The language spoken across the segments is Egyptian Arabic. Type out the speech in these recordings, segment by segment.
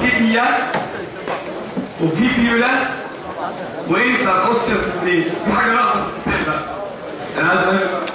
تيبيا وفيبيولا وانتر اوسيوس ممبرين في حاجه ناقصه في الكتاب بقى انا عايز أقول-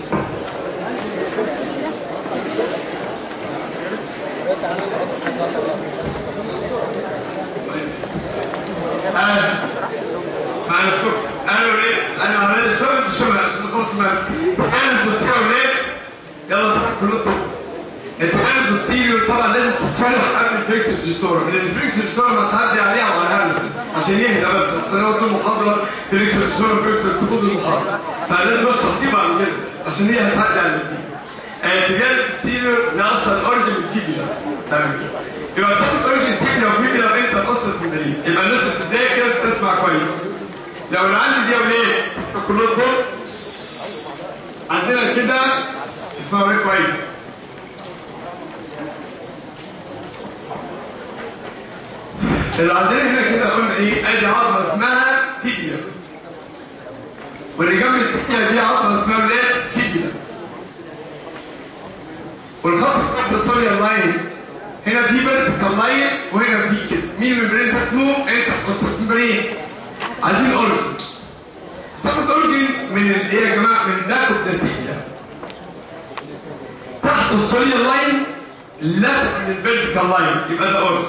انا مع نفسك انا وليه انا وليه شو انت شو عشان خلص ما انا بصير وليه يلا كلكم الفرق بالسيريو طبعا لازم تتشرح قبل الفيكس ديستور من الفيكس ديستور ما تعدي عليها على الهرس عشان يهدى بس اصل انا قلت المحاضره فيكس ديستور فيكس تبوظ المحاضره فلازم اشرح دي بعد كده عشان هي هتعدي على دي تجارة السيريو ناقصه الاوريجن الفيبيلا تمام يبقى تاخد اوريجن فيبيلا وفيبيلا انت القصه السندريه يبقى الناس اللي بتذاكر كده بتسمع كويس لو اللي عندي دي وليه كلكم عندنا كده اسمعوا كويس اللي عندنا هنا كده قلنا ايه ادي عظمه اسمها تيبيا واللي جنب التيبيا دي عظمه اسمها ايه تيبيا والخط بتاع السوريال لاين هنا في فيرتيكال لاين وهنا في كده مين الممبرين ده اسمه انت قصص ممبرين عايزين اوريجن تاخد اوريجن من ال- ايه يا جماعه من باك اوف ذا تيبيا تحت السوريال لاين لا من الفيرتيكال لاين يبقى ده اوريجن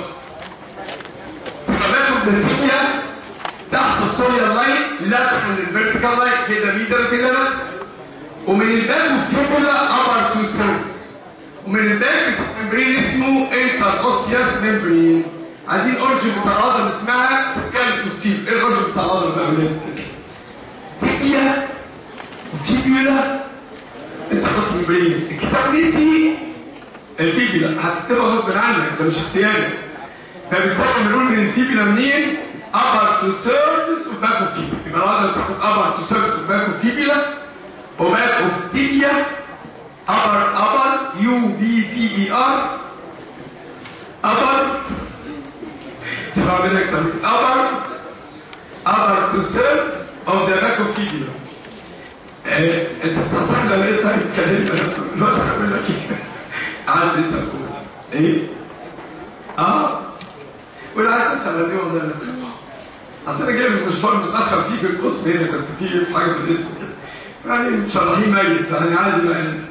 باخد النتيجة تحت السوريال لاين لا من الفيرتيكال لاين كده ميتر كده لا ومن الباك والفيبولا ابر تو سيرفس ومن الباك ممبرين اسمه انتر اوسياس ممبرين عايزين اورجن بتاع العضله اسمها كالكوسيل ايه الاورجن بتاع العضله بقى ولاد تيبيا وفيبولا انتر اوسياس ممبرين الكتاب نسي الفيبولا هتكتبها غصب عنك ده مش اختياري فبالتالي بنقول من الفيبولا منين؟ upper to surface وباك اوف فيبولا يبقى العضله بتاخد upper to surface وباك اوف فيبولا وباك اوف تيبيا upper upper U B P E R upper تبقى منك طريق upper upper to surface of the back of fibula آه، انت بتختار ده ليه طيب اتكلمت انا دلوقتي هعمل لك ايه؟ عايز انت تقول ايه؟ اه ولا عايز تسال دي والله انا اصل انا جاي من المشوار متاخر فيه في القسم هنا كنت فيه في حاجه في الاسم كده يعني مشرحين ميت يعني عادي بقى يعني.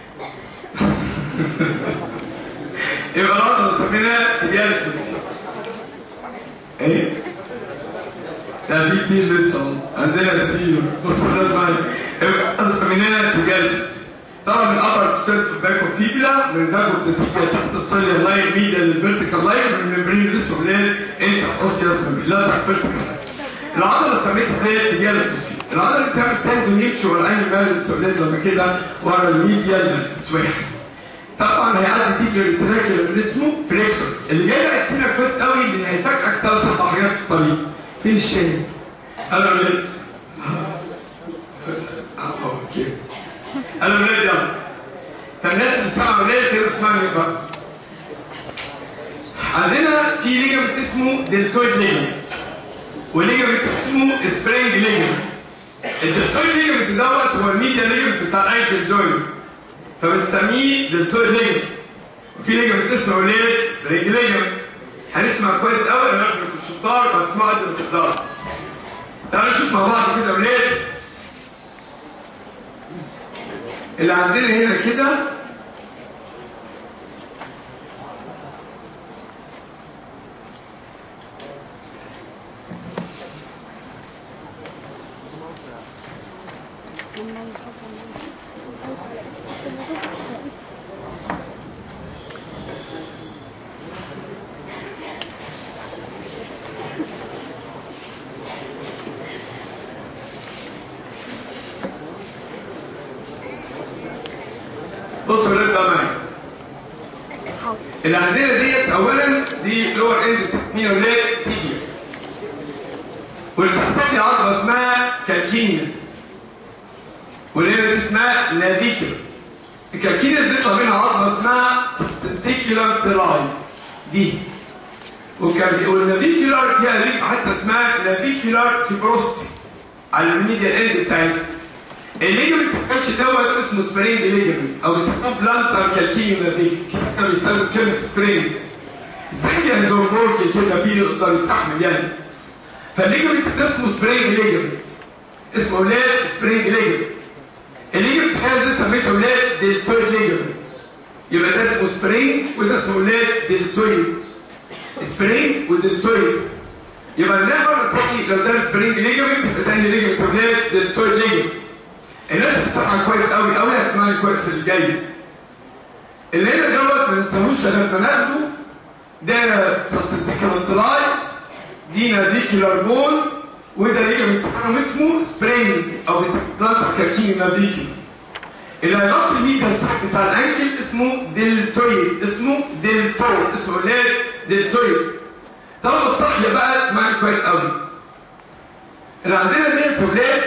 يبقى العضله سميناها تجاره بالسير ايه؟ ده في كتير لسه اهو. عندنا كتير بص ده معايا يبقى احنا سميناها تجاره بالسير طبعا من upper to surface back of fibula من back of the tibia تحت السيليا لاين ميديا للفيرتيكال لاين من الممبرين اللي اسمه ليه انت اوسياس ممبرين لا تحت فيرتيكال لاين العضله سميتها ايه تجاه البوسي العضله اللي بتعمل تندون يمشي ورا اي مال السولاد لما كده ورا الميديا السواح طبعا هيعدي تيجي التراكل اللي اسمه فليكسور اللي جاي بقى تسيبك كويس قوي ان هيفاجئك ثلاث اربع حاجات في الطريق فين الشاهد؟ انا ولاد اه اوكي انا ولاد يلا فالناس اللي بتسمع ولاد كده اسمعني بقى عندنا في ليجمنت اسمه دلتويد ليجمنت وليجمنت اسمه سبرينج ليجمنت الدلتويد ليجمنت دوت هو الميديا ليجمنت بتاع الانكل جوينت فبنسميه دلتويد ليجمنت وفي ليجمنت اسمه ليه سبرينج ليجمنت هنسمع كويس قوي انا في الشطار وهتسمعوا قد ما تقدروا تعالوا نشوف مع بعض كده ولاد اللي عندنا هنا كده بصوا يا ولاد بقى معايا اللي عندنا ديت اولا دي لور اند مين يا ولاد تيبيا واللي تحتها دي عضله اسمها كالكينيس واللي هنا دي اسمها نافيكيولار الكالكينيس بيطلع منها عضله اسمها سنتيكيولار تراي دي وكان والنافيكيولار فيها ريف حتى اسمها نافيكيولار تيبروستي على الميديا اند بتاعتها الليجمنت الكاتش دوت اسمه سبرينج ليجمنت او بيسموه بلانتر كالكينيو نافيك كانوا بيستخدموا كلمه سبرينج سبرينج يعني زي بورك كده فيه يقدر يستحمل يعني فالليجمنت ده اسمه سبرينج ليجمنت اسمه اولاد سبرينج ليجمنت الليجمنت هذا ده سميته اولاد دلتويد ليجمنت يبقى ده اسمه سبرينج وده اسمه اولاد دلتويد سبرينج ودلتويد يبقى ده مره تاني لو ده سبرينج ليجمنت يبقى تاني ليجمنت اولاد دلتويد ليجمنت الناس هتسمع كويس قوي قوي هتسمعني كويس في اللي جاي اللي هنا دوت ما ننساهوش لما ناخده ده سستيكال انطلاي دي نافيكيولار بون وده ليجمنت اسمه سبرينج او بلانتا كاركيني نافيكي اللي هيغطي الميديال سايد بتاع الانكل اسمه دلتويد اسمه دلتويد اسمه ولاد دلتويد طالما الصح بقى اسمعني كويس قوي اللي عندنا ديت ولاد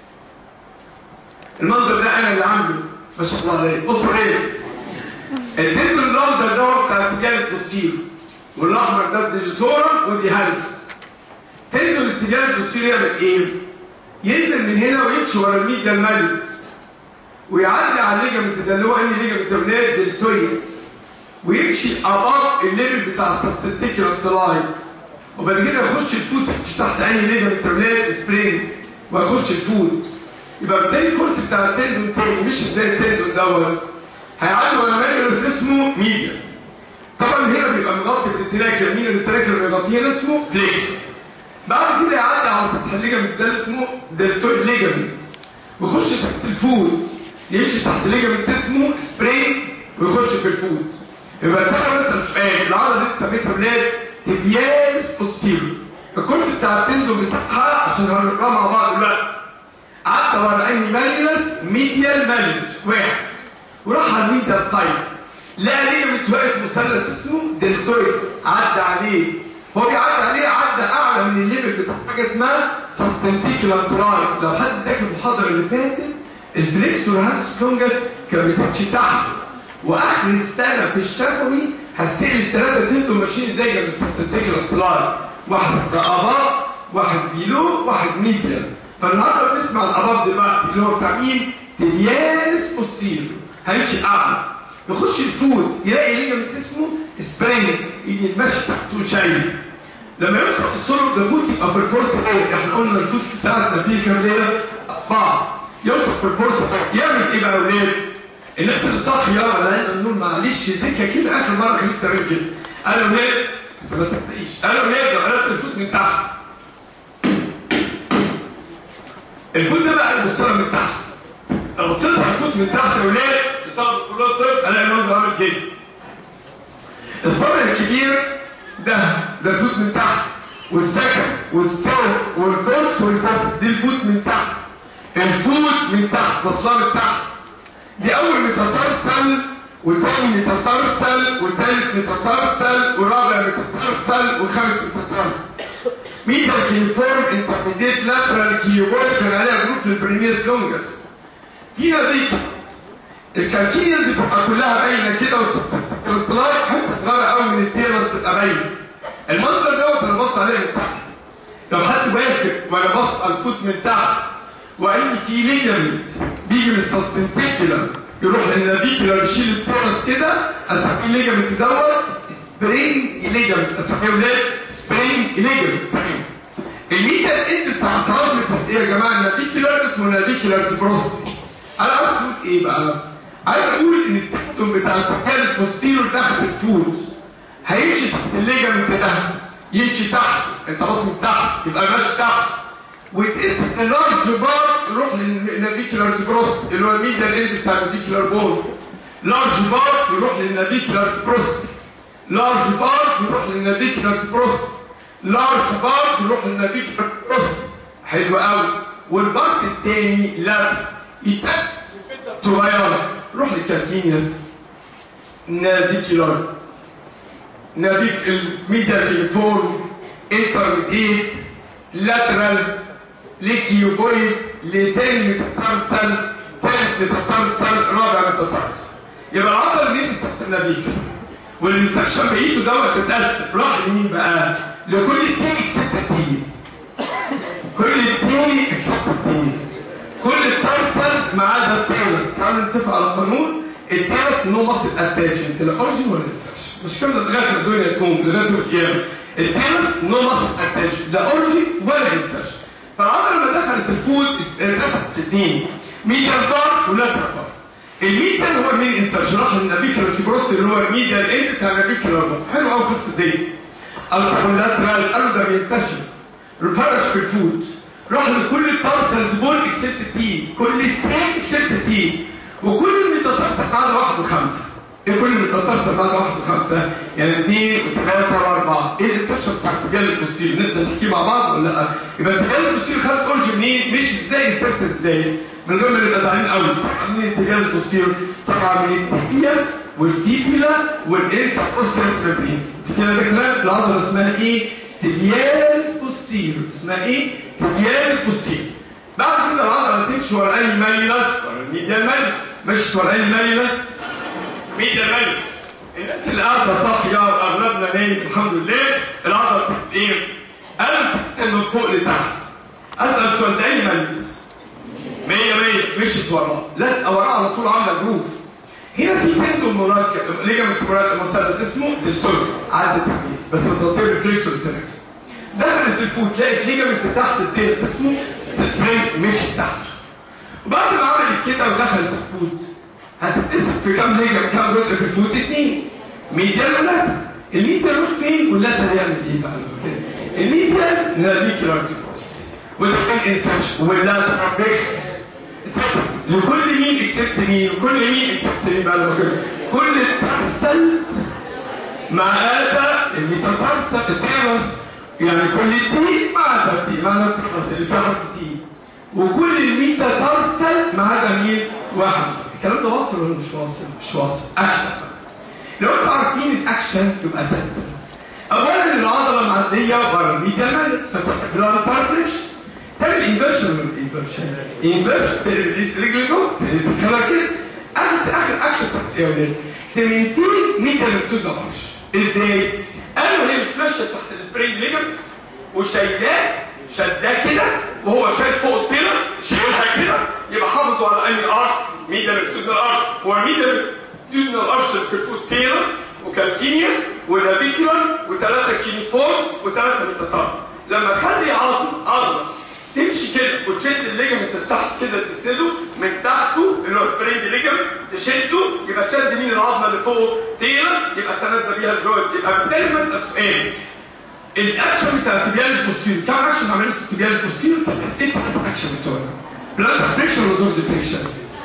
المنظر ده انا اللي عامله ما شاء الله عليك بصوا ايه التندر الاخضر ده هو بتاع اتجاه البوستيرو والاحمر ده الديجيتورا ودي هالس تندر الاتجاه البوستيرو يعمل ايه؟ ينزل من هنا ويمشي ورا الميديال مالت ويعدي على الليجمنت ده اللي هو انهي ليجمنت بلاد دلتويد ويمشي اباف الليفل بتاع السستيكيولار تلاي وبعد كده يخش الفوت مش تحت انهي ليجمنت بلاد سبرينج ويخش الفوت يبقى بالتالي الكرسي بتاع التندون تاني مش زي التندون دوت هيعدي ورا مانيولس اسمه ميديا طبعا هنا بيبقى مغطي بالتراكر مين التراكر اللي مغطيه اسمه فليكس بعد كده يعدي على سطح الليجمنت ده اسمه دلتويد ليجمنت ويخش تحت الفود يمشي تحت ليجمنت اسمه سبرينج ويخش في الفود يبقى تعالى نسال سؤال العضله دي سميتها ولاد تبيانس بوستيرو الكرسي بتاع التندون بتاعها عشان هنقرا مع بعض دلوقتي عدى ورا اني مالينس ميديال مالينس واحد وراح على الميديال سايد لقى ليجمنت واقف مثلث اسمه دلتويد عدى عليه هو بيعدي عليه عدى اعلى من الليفل بتاع حاجه اسمها سستنتيكولار تراي لو حد ذاكر المحاضره اللي فاتت الفليكسور هانس لونجس كان بتمشي تحت واخر السنه في الشفوي هسيل الثلاثه تندوا ماشيين زي جنب السستنتيكولار تراي واحد اباب واحد بيلو واحد ميديال فالنهارده بنسمع الاباب دلوقتي اللي هو بتاع مين؟ تبيانس بوستيرو هيمشي اعلى يخش الفود يلاقي ليجمنت اسمه سبرينج يجي يتمشي تحته شايل لما يوصل السولو ده فوت يبقى في الفورس ايه احنا قلنا الفوت بتاعتنا فيه كام ليله؟ اربعه يوصل في الفورس يعمل ايه بقى يا ولاد؟ الناس اللي صاحيه ولا لازم نقول معلش ذكى كده اخر مره خليك تعمل كده قالوا ولاد بس ما تصدقيش قالوا ولاد لو قلبت الفوت من تحت الفوت ده بقى البصره من تحت لو بصيت على الفوت من تحت يا ولاد الطلب كلها طب الاقي المنظر عامل كده الصبر الكبير ده ده الفوت من تحت والسكن والصوت والفوت والفوت دي الفوت من تحت الفوت من تحت بصلها من تحت دي اول متترسل وتاني متترسل وتالت متترسل ورابع متترسل وخامس متترسل ميتا كينفورم انترميديت لاترال كيوبويد كان عليها جروب في البريميس لونجس فينا دي الكالكينيا بتبقى كلها باينه كده والطلاق حته صغيره قوي من التيرس تبقى باينه المنظر دوت انا بص عليه من تحت لو حد وافق وانا بص على الفوت من تحت وقال لي في ليجمنت بيجي من السستنتيكولار يروح للنافيكولار يشيل التيرس كده اسميه ليجمنت دوت سبرينج ليجمنت اسميه ولاد سبرينج ليجمنت تمام الميتا الاند بتاع الترابط ايه يا جماعه النافيكولار اسمه نافيكولار تبروستي انا عايز اقول ايه بقى عايز اقول ان التكتم بتاع التكالس بوستيرور داخل الفود هيمشي تحت الليجمنت ده يمشي تحت انت باص من تحت يبقى ماشي تحت ويتقسم اللارج بار يروح للنافيكولار تبروست اللي هو الميديا اند بتاع النافيكولار بول لارج بار يروح للنافيكولار تبروست لارج بار يروح للنافيكولار تبروست لارج بار يروح للنافيكولار تبروست حلو قوي والبارت الثاني لا يتقسم صغيرة روح للكالكينيس نافيكولار نافيك الميديا كيلفورم انترميديت لاترال ليكيوبويد لتاني متترسل تالت متترسل رابع متترسل يبقى العضله دي في النافيكا والانسكشن بقيته دوت تتقسم راح لمين بقى؟ لكل تي اكسبت تي كل تي اكسبت تي كل الترسلز ما عدا التيرس تعالوا نتفق على قانون التيرس نو ماسل اتاتشمنت لا اورجن ولا انسكشن مش كده لغايه ما الدنيا تقوم لغايه القيامه التيلس نو ماسل اتنشن لا اورجي ولا انسرشن فالعضله لما دخلت الفود اتقسمت اثنين ميديال بار ولاترال بار الميديال هو المين انسرشن راح للنافيكولار تيبروست اللي هو الميديال اند بتاع النافيكولار بار حلو قوي القصه دي الكابولاترال قالوا ده بينتشر فرش في الفود راح لكل التارسلز بول اكسبت تي كل التين اكسبت تي وكل الميتاتارسل ما عدا واحد وخمسه ايه كل الميتاتارسل ما عدا واحد وخمسه يعني اثنين وثلاثه واربعه ايه الانسكشن بتاع التبيان البوستير نقدر نحكي مع بعض ولا لا؟ يبقى التبيان البوستير خدت اورج منين؟ مش ازاي انسكت ازاي؟ من غير ما نبقى زعلانين قوي منين التبيان البوستير؟ طبعا من التبيان والتيبيلا والانتركوستيرس ميمبرين كده ده كلام العضله اسمها ايه؟ تبيانس بوستير اسمها ايه؟ تبيانس بوستير بعد كده العضله تمشي ورا انهي ماليوس ورا الميديال ماليوس مش ورا انهي ماليوس ميديال ماليوس الناس اللي قاعده صاحيه اغلبنا نايم الحمد لله العضله بتبقى ايه؟ قلب من فوق لتحت اسال سؤال ده انهي ماليوس؟ 100 100 مشيت وراه لازقه وراه على طول عامله جروف هنا في تندون مركب ليجامنت مركب مثلث اسمه ديستول عدت عليه بس متغطيه بالفليكسور تراك دخلت الفوت لقيت ليجامنت تحت التيلس اسمه سبرينج مشي تحته وبعد ما عملت كده ودخلت الفوت هتتقسم في كام ليجامنت كام جزء في الفوت اثنين ميديال ولا الميديال يروح فين واللاتر يعمل ايه بقى كده الميديال نافيكولار ديبوزيت وده كان انسرشن واللاتر بيخ لكل مين اكسبت مين وكل مين اكسبت مين بقى لما كده كل الترسلز ما عدا الميتاترسل التيرس يعني كل تي ما عدا تي ما عدا الترس اللي فيها حرف تي وكل الميتاترسل ما عدا مين واحد الكلام ده واصل ولا مش واصل مش واصل اكشن لو انتوا عارفين الاكشن يبقى سلسله اولا العضله معديه بره الميديال مالس فتبقى بارفليش تعمل انفرشن ولا انفرشن انفرشن رجل جوه تخليها كده اخر اخر اكشن يا ولاد تمنتين ميديال مكتوب نقاش ازاي؟ قالوا هي مش ماشيه تحت السبرينج ليجمنت وشايلاه شداه كده وهو شايل فوق التيلس شايلها كده يبقى حافظوا على انهي ارش ميديال مكتوب ارش هو الميديال مكتوب ارش في فوق التيلس وكالكينيوس ونافيكولار وثلاثه كينيفورم وثلاثه ميتاتارس لما تخلي عظم عظمه تمشي كده وتشد الليجمنت تحت كده تسنده من تحته اللي هو سبرينج ليجمنت تشده يبقى شد مين العظمه اللي فوق تيلس يبقى سندنا بيها الجوينت يبقى بالتالي مسألة سؤال الاكشن بتاع التبيان البوستيريور كم اكشن عملته التبيان البوستيريور طب ايه الاكشن بتوعنا؟ بلاد فريكشن ودورز فريكشن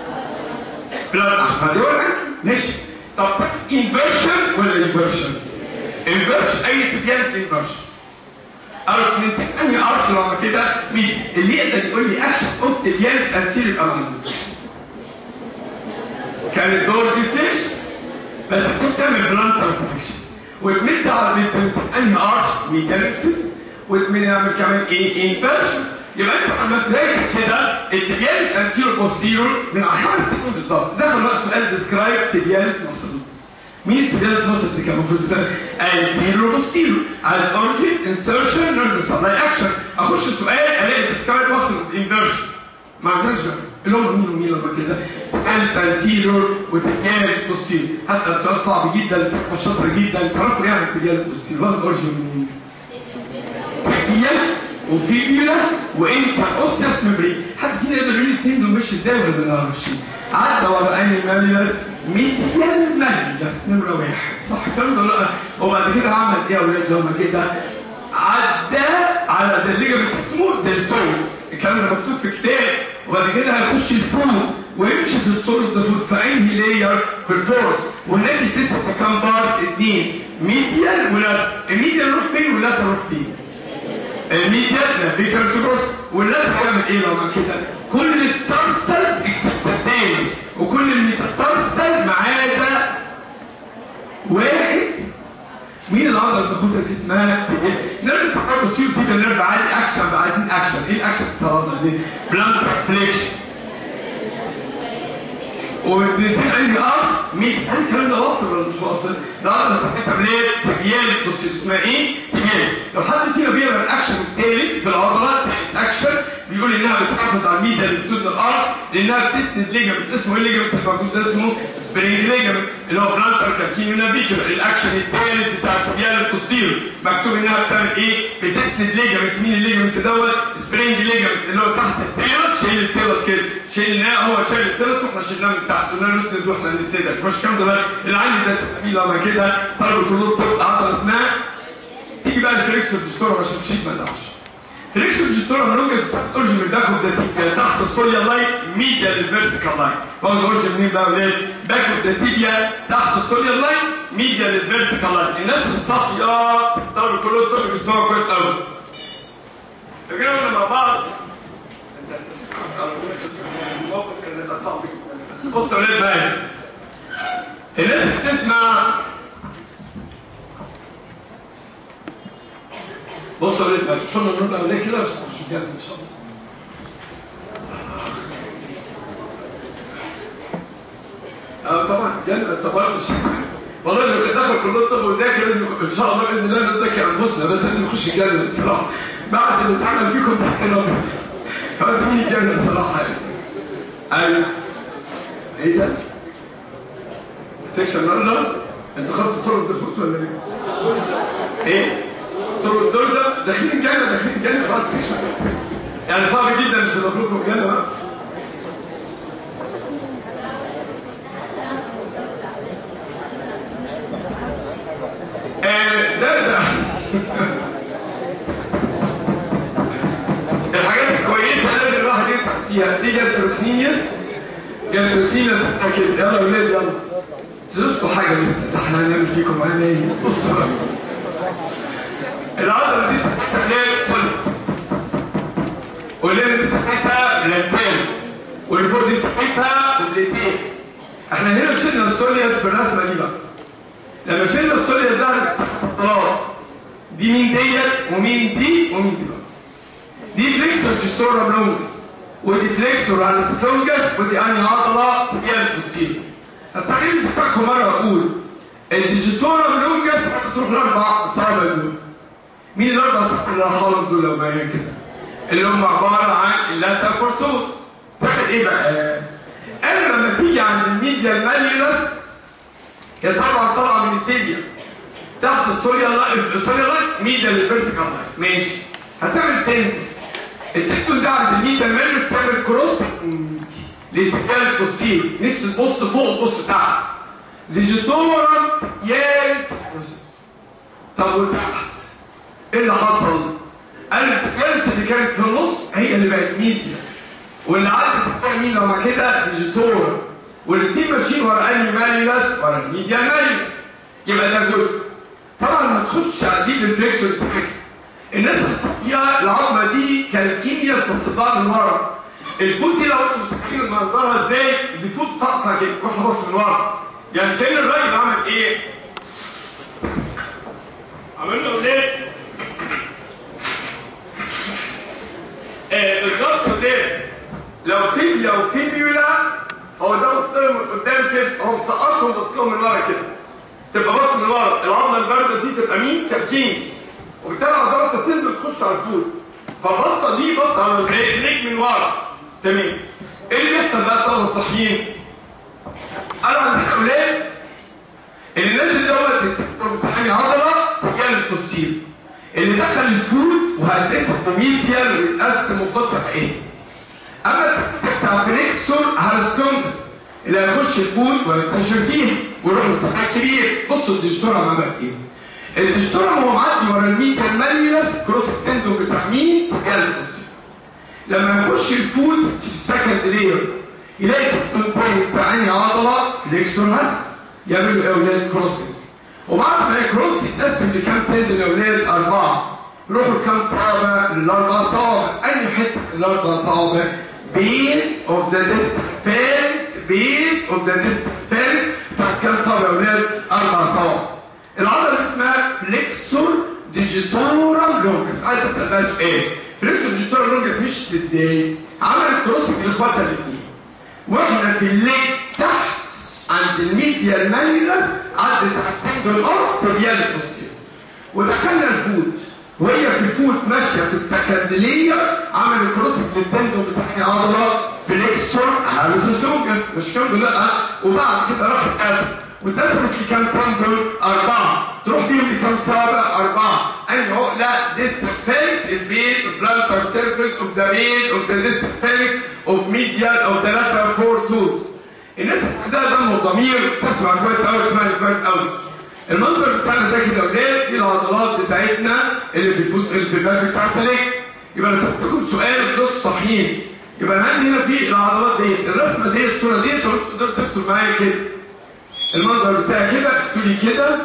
بلاد احمر دول ماشي طب انفرشن ولا انفرشن؟ انفرشن اي تبيان انفرشن قالوا من انهي ارش لما كده مين اللي يقدر يقول لي اكشن اوف تبيانس انتيريور يبقى معلوم كانت دور فيش بس كنت تعمل بلانتر فليكشن وتمد على بنت انهي ارش ميدالت وتمد على كمان ايه انفرشن يبقى انت عملت هيك كده التبيانس انتيريور بوستيريور من خمس سنين بالظبط دخل بقى سؤال ديسكرايب تبيانس ماسلز مين التبيانس ماسل اللي كان المفروض تسال انتيريور بوستيريور عايز اورجن انسرشن نيرف سبلاي اكشن اخش السؤال الاقي ديسكرايب ماسل انفرشن ما عندناش غير اللي هم مين ومين لما كده تبيانس انتيريور وتبيانس بوستيريور هسال سؤال صعب جدا شاطر جدا تعرفوا ايه عن التبيانس بوستيريور واخد اورجن منين؟ تبيان وفيبيولا وانتر اوسياس ميمبرين حد فينا يقدر يقول لي التين دول مش ازاي ولا ما نعرفش عدى ورا انهي ماليوس ميديال ماليوس نمره واحد صح الكلام ده ولا لا وبعد كده عمل ايه يا اولاد لما كده عدى على ده الليجمنت اسمه دلتون الكلام ده مكتوب في كتاب وبعد كده هيخش الفوق ويمشي في السوليد فود في انهي لاير في الفورس وهناك تسعه كام بارت اثنين ميديال ولا الميديال يروح فين ولا تروح فين؟ الميديا نافيكال تبروس واللات هيعمل ايه لما كده كل الترسلز اكسبتاتيز وكل الميتاترسل ما عدا واحد مين العضله اللي باخدها دي اسمها نرجع سحب السيوف دي بنرجع عادي اكشن بقى عايزين اكشن ايه الاكشن بتاع العضله دي بلانت فليكشن وتنتين انهي ارض مين هل الكلام ده واصل ولا مش واصل؟ العضله صحتها منين؟ تبيان بص اسمها ايه؟ تبيان لو حد فينا بيعمل الاكشن الثالث في العضلات اكشن بيقول انها بتحافظ على الميديا اللي بتود الارض لانها بتسند ليجمنت اسمه ايه الليجمنت الموجود ده اسمه سبرينج ليجمنت اللي هو بلانتر كالكينيو نافيكولار الاكشن الثالث بتاع الفوبيال البوستيرو مكتوب انها بتعمل ايه؟ بتسند ليجمنت مين الليجمنت دوت؟ سبرينج ليجمنت اللي هو تحت التيرس شايل التيرس كده شيلناه هو شايل التيرس واحنا شلناه من تحت قلنا له نسند واحنا نسندك مش كام ده اللي عندي ده تحميل لما كده طلبوا كلهم طب عضله اسمها تيجي بقى الفليكس الدستوره عشان تشيل ما تزعلش فليكس الدستوره ملوجة اورجن من باك اوف ذا تيبيا تحت السوليا لاين ميديا للفيرتيكال لاين باخد اورجن منين بقى ولاد باك اوف ذا تيبيا تحت السوليا لاين ميديا للفيرتيكال لاين الناس اللي صافيه طلبوا كلهم طب بيسمعوا كويس قوي فكده مع بعض بص يا ولاد بقى الناس بتسمع بص يا ولاد بقى شلنا نقول اولاد كده عشان تخشوا الجنه ان شاء الله اه طبعا الجنه طبعا مش والله لو دخل كليه الطب وذاكر لازم ان شاء الله باذن الله نذاكر انفسنا بس لازم نخش الجنه بصراحه بعد اللي اتعمل فيكم تحت الامر فانت مين الجنه بصراحه يعني ايوه ايه ده؟ سيكشن رانر انتوا خدتوا صوره الدفوت ولا لسه؟ ايه؟ صوره الدور ده داخلين الجنه داخلين الجنه خلاص سيكشن يعني صعب جدا مش هدخلكم الجنه بقى آه، ده ده الحاجات الكويسه لازم الواحد يتعب فيها دي جاسروكنيس جاسروكنيس كده يلا يا ولاد يلا شفتوا حاجه لسه ده احنا هنعمل فيكم عمايل بصوا بقى. العضله دي سميتها ليه سوليد والليل دي سميتها بلانتينز واللي فوق دي سميتها اوبليتينز احنا هنا شلنا السولياس في الرسمه دي بقى لما شلنا السولياس ده عضلات دي مين ديت ومين دي ومين دي بقى دي فليكسور جستورا لونجس ودي فليكسور انستونجس ودي انهي عضله هي البوستيريور هستعين بتاعكم مره اقول الديجيتورا لونجس تروح الاربع صوابع دول مين الاربع صوابع اللي راح لهم دول لو باين كده اللي هم عباره عن اللاتا كورتوز تعمل ايه بقى؟ انا لما تيجي عند الميديا الماليولس هي طبعا طالعه من التيبيا تحت السوريا لاين السوريا لاين ميديا للفيرتيكال لاين ماشي هتعمل تندن التندن ده عند الميديا الماليولس تعمل كروس لاتجاه البوستير نفس تبص فوق تبص تحت ديجيتورا ياس طب وتحت ايه اللي حصل؟ قال الجلسه اللي كانت في النص هي اللي بقت ميديا واللي عدت بقى مين لما كده ديجيتورا والتي ماشيين ورا انهي ماليولاس ورا الميديا ماليولاس يبقى ده جزء طبعا هتخش على دي بالفليكسور تفك الناس الصحيه العظمه دي كالكيميا بس ضاع من ورا الفوت دي لو انتم متخيلين منظرها ازاي دي فوت ساقطه كده واحنا بص من ورا يعني كان الراجل عمل ايه؟ عمل له ايه؟ آه الضغط ده لو تبيا وفيبيولا هو ده بص لهم من قدام كده هو مسقطهم بص لهم من ورا كده تبقى بص من ورا العظمه البارده دي تبقى مين؟ كابكين وبالتالي العضلات تنزل تخش على طول فالبصه دي بصه على رجليك من ورا تمام ايه اللي بيحصل بقى الطلبه الصحيين؟ قالوا عند الاولاد اللي نازل دوت امتحان عضله جالس بوستير اللي دخل الفود وهندسه ميديال ويتقسم وقصه حقيقتي اما التكتيك بتاع فليكسور هارستونجز اللي هيخش الفود وينتشر فيها ويروح للصفحه الكبير بصوا الديجيتورا عمل ايه الديجيتورا هو معدي ورا الميديا الماليولاس كروس التندون بتاع مين؟ تجاه البوستير لما يخش الفود في السكند لير يلاقي تحتون تاني بتاع انهي عضله فليكسور هارست يعملوا ايه يا اولاد كروسنج وبعد ما يكروس يتقسم لكام تندن يا اولاد اربعه يروحوا لكام صابع للاربع صوابع اي حته الاربع صوابع بيز اوف ذا ديست فيرس بيز اوف ذا ديست فيرس بتاعت كام صابع يا اولاد اربع صوابع العضله دي اسمها فليكسور ديجيتورام لونجس عايز اسال بقى سؤال فليكسور ديجيتورام لونجس مش ازاي عملت كروسنج لاخواتها الاثنين واحنا في الليل تحت عند الميديا الماليولاس عدت على التندون اوف تبيان البوستير ودخلنا الفود وهي في الفوت ماشيه في السكندليه عمل كروس للتندون بتاع عضله فليكسور هالوس لونجس مش كام لا وبعد كده راح اتقفل واتقسمت لكام تندون اربعه تروح بيهم لكام سابع اربعه انهي عقله ديستال فيلكس البيت بلانتر سيرفيس اوف ذا بيت اوف ذا ديستال فيلكس اوف ميديال اوف ذا لاترال فور توث الناس اللي عندها دم وضمير تسمع كويس قوي تسمعني كويس قوي المنظر بتاعنا ده كده ولاد دي العضلات بتاعتنا اللي في الفوت اللي في الباك بتاعت الليج يبقى انا سالت لكم سؤال وانتوا صحيحين يبقى انا عندي هنا في العضلات ديت الرسمه ديت الصوره ديت لو انتوا تقدروا تفصلوا معايا كده المنظر بتاعي كده اكتبوا لي كده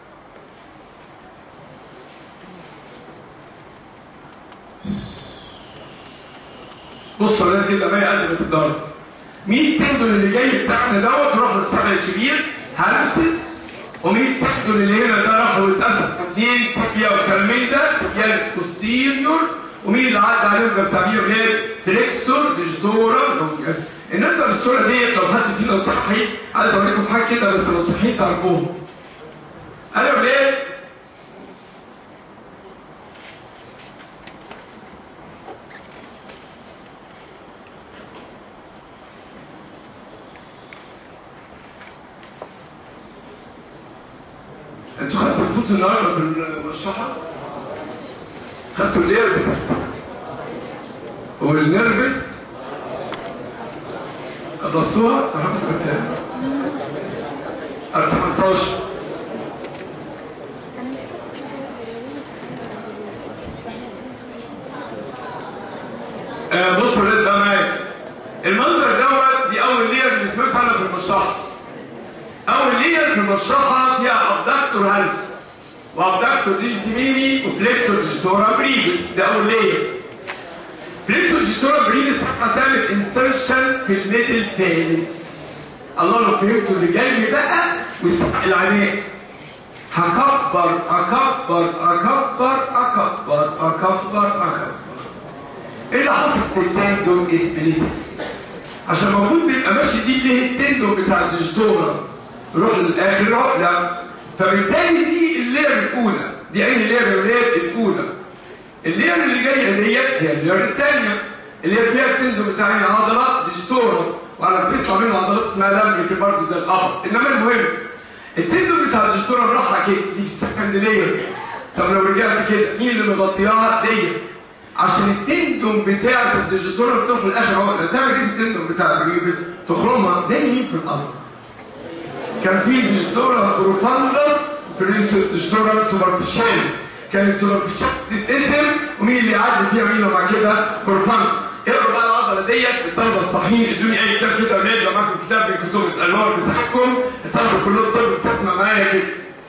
بصوا يا ولاد كده معايا قد ما تقدروا مين التندون اللي جاي بتاعنا دوت روح للسبع الكبير هالوسيس ومين التندون اللي هنا ده راح واتقسم اثنين تبيا والكلامين ده تبيا البوستيريور ومين اللي عدى عليهم ده بتاع مين ولاد فليكسور ديجدورا لونجاس الناس اللي الصوره ديت لو حد فينا صحي عايز اوريكم حاجه كده بس لو صحيت تعرفوهم انا يا ولاد انتوا خدتوا الفوت النهارده في المشرحه؟ خدتوا النيرفس والنيرفس خلصتوها؟ الحمد لله 18 آه بصوا يا ولاد بقى معايا المنظر دوت دي اول لير اللي سمعت عنها في المشرحه اول لير في المشرحه فيها ابدكتور هالس وابدكتور ديجيتيميني وفليكسور ديجيتورا بريفس ده اول لير فليكسور ديجيتورا بريفس هتعمل انسرشن في الميدل فالنس الله لو فهمتوا اللي جاي بقى والسقف العناء هكبر اكبر اكبر اكبر اكبر اكبر ايه اللي حصل في التندون اسبليتي عشان المفروض بيبقى ماشي دي ليه التندون بتاع الديجيتورا روح للاخر عقله فبالتالي دي اللير الاولى دي اي لير يا ولاد الاولى اللير اللي جايه ديت هي اللير الثانيه اللي هي فيها التندون بتاع عضلات ديجيتورا وعلى بيطلع منه عضلات اسمها لمبريك برضه زي القبض انما المهم التندون بتاع الديجيتورا الراحه كده دي السكند لير طب لو رجعت كده مين اللي مغطياها ديت عشان التندون بتاعت الديجيتورا بتروح الاخر عقله تعمل ايه التندون بتاع الريبس تخرمها زي مين في الارض كان في ديجيتورا بروفاندس في ديجيتورا سوبرفيشاليس كانت سوبرفيشاليس تتقسم ومين اللي يعدي فيها مين وبعد كده بروفاندس اقروا بقى العضله ديت الطلبه الصحيين ادوني اي كتاب كده ولاد لو معاكم كتاب من كتب الانوار بتاعكم الطلبه كلهم طلبوا بتسمع معايا كده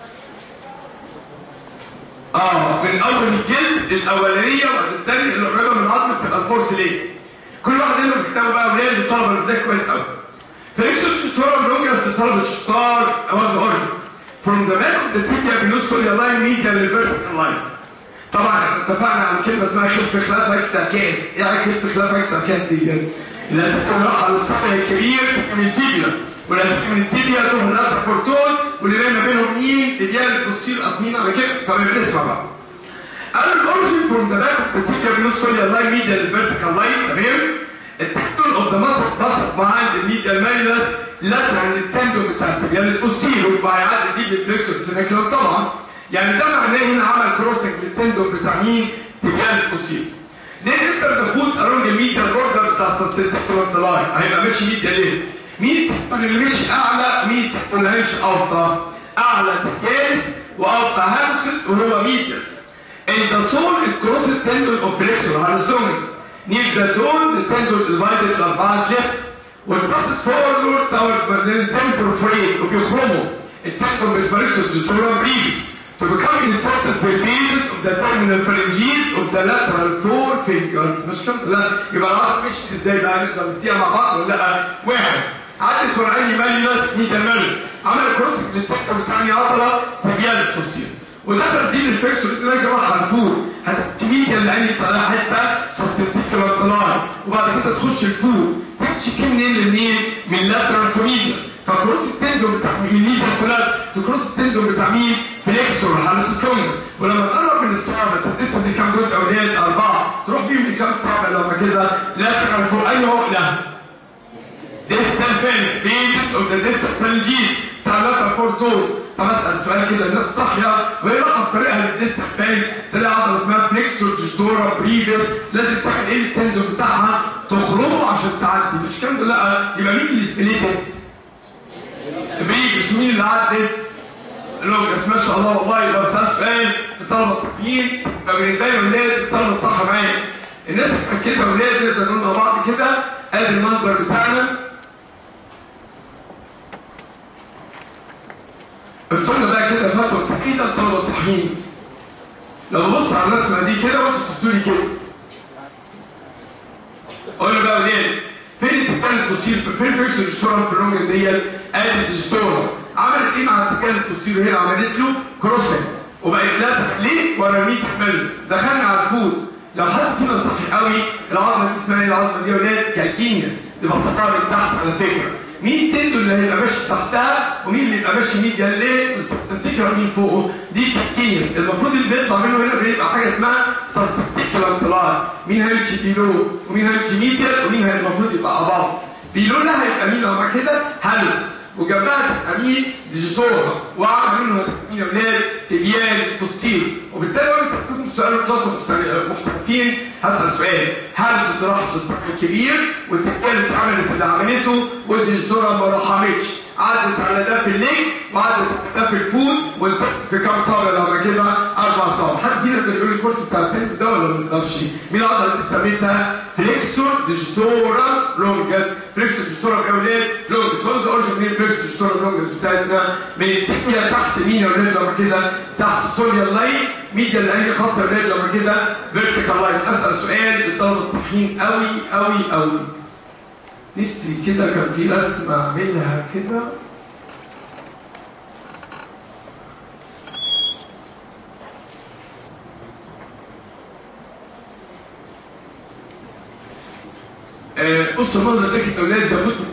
اه من اول الجلد الاولانيه وبعد الثانيه اللي قريبه من العظم بتبقى الفورس ليه كل واحد منهم كتابه بقى ولاد الطلبه اللي بتذاكر كويس قوي فليكسور شطار لونجس الطلبه شطار اوان اورجن from the back of the tibia بنوصل يا لاين ميديا للفيرتيكال لاين طبعا احنا اتفقنا على كلمه اسمها خلف خلاف اكساكاس ايه خلف خلاف اكساكاس دي بجد؟ لا تكون راح على السطح الكبير من التيبيا ولا تكون من التيبيا تروح للاتر كورتوز واللي باين ما بينهم مين؟ تبيان البوستير قاسمين على كده طب يبقى نسمع بقى قال الاورجن فروم ذا باك اوف ذا تيبيا بنوصل يا لاين ميديا للفيرتيكال لاين تمام؟ التكتون اوف ذا ماسل باسل بيهايند الميديا مايلس لاترال التندون بتاع التبيان البوستير وبقى يعدي دي بالفليكسور بتنكلون طبعا يعني ده معناه هنا عمل كروسنج للتندون بتاع مين؟ تبيان البوستير زي انت ذا فوت اراوند الميديا بوردر بتاع السستيكولار لاين هيبقى ماشي ميديا ليه؟ مين التكتون اللي ماشي اعلى مين التكتون اللي هيمشي اوطى؟ اعلى تجاز واوطى هامسل وهو ميديا In the soul, it crosses tendon of flexor hallucinogeny. Near the toes, the tendon is divided to أربعة left. والباسس forward toward the temporal frame وبيخرموا التندون بالفلexor digitorum brevis to become inserted في basis of the terminal phalanges of the lateral four fingers مش كم لا يبقى العضله مشيت ازاي بقى نقدر نفتيها مع بعض ولا لا؟ واحد عدت ورقاني ماليوس ميديا ماليوس عمل كروسنج للتكتور بتاعني عضله تبيان التصير ودخل دي الفيكس اللي راح هنفور هتميديا اللي عندي طالع حته سسبتيكولار طلاي وبعد كده تخش الفور تمشي فيه منين لمنين؟ من لاترال تو ميديا فكروس التندون بتاع مين ميديا طلعت تكروس التندون بتاع مين؟ فليكسور هالستونز ولما تقرب من الصابع تتقسم دي كام جزء اولاد اربعه تروح بيهم لكام صابع لما كده لا تقرب فوق اي عقله distal pins stages of the distal phalanges ثلاثة فور توز طب اسال سؤال كده الناس صاحيه وهي رايحه في طريقها للديستال بينس تلاقي عضله اسمها فليكسور جستورا بريفيس لازم تعمل ايه التندون بتاعها تخرمه عشان تعدي مش كام ده لا يبقى مين اللي سبليتد؟ بريفيس مين اللي عدت؟ لونجس ما شاء الله والله لو سالت سؤال الطلبه الصحيين فبالنسبه لي ولاد الطلبه الصح معايا الناس مركزه ولاد نقدر نقول مع بعض كده ادي المنظر بتاعنا افترضنا بقى كده فتوى سعيدة الطلبة الصحيين لو ببص على الرسمة دي كده وانتوا تفتوا لي كده اقول له بقى ولاد فين التكال البوستير فين فيكس الدستورة في الرمية ديت ادي الدستورة عملت ايه مع التكال البوستير هنا عملت له كروسنج وبقت لا ليه ورا 100 ملز دخلنا على الفود لو حد فينا صحي قوي العظمه دي اسمها ايه العظمه دي يا ولاد كالكينيس تبقى سطحها من تحت على فكره مين التندو اللي هيبقى ماشي تحتها ومين اللي يبقى ماشي ميديا ليه السبتيكولار مين فوقه دي كالكينيس المفروض اللي بيطلع منه هنا بيبقى حاجه اسمها سبتيكولار طلال مين هيمشي بيلو ومين هيمشي ميديا ومين هي المفروض يبقى اباف بيلو ده هيبقى مين لما كده هالوس وجنبها تبقى مين ديجيتورا واعمل منه هتبقى مين يا ولاد تبيان بوستير وبالتالي لو لسه كنتم سؤال الطلبه محترفين هسال سؤال هل راحت للصف الكبير والتكالس عملت اللي عملته والديجيتورا ما رحمتش عدت على ده في الليل وعدت على ده في الفود ونسبت في كام صابع لما كده اربع صابع حد فينا يقدر يقول الكورس بتاع التنت ده ولا ما يقدرش مين العضله اللي سميتها فليكسور ديجيتورا لونجس فليكسور ديجيتورا يا اولاد لونجس هو ده اوريجن مين فليكسور ديجيتورا لونجس بتاعتنا من التكيه تحت مين يا اولاد لما كده تحت السوليا لاين ميديا اللي اي خط يا اولاد لما كده فيرتيكال لاين اسال سؤال للطلبه الصحيين قوي قوي قوي نفسي كده كان في رسمه اعملها كده آه بصوا المنظر ده كده اولاد ده فوت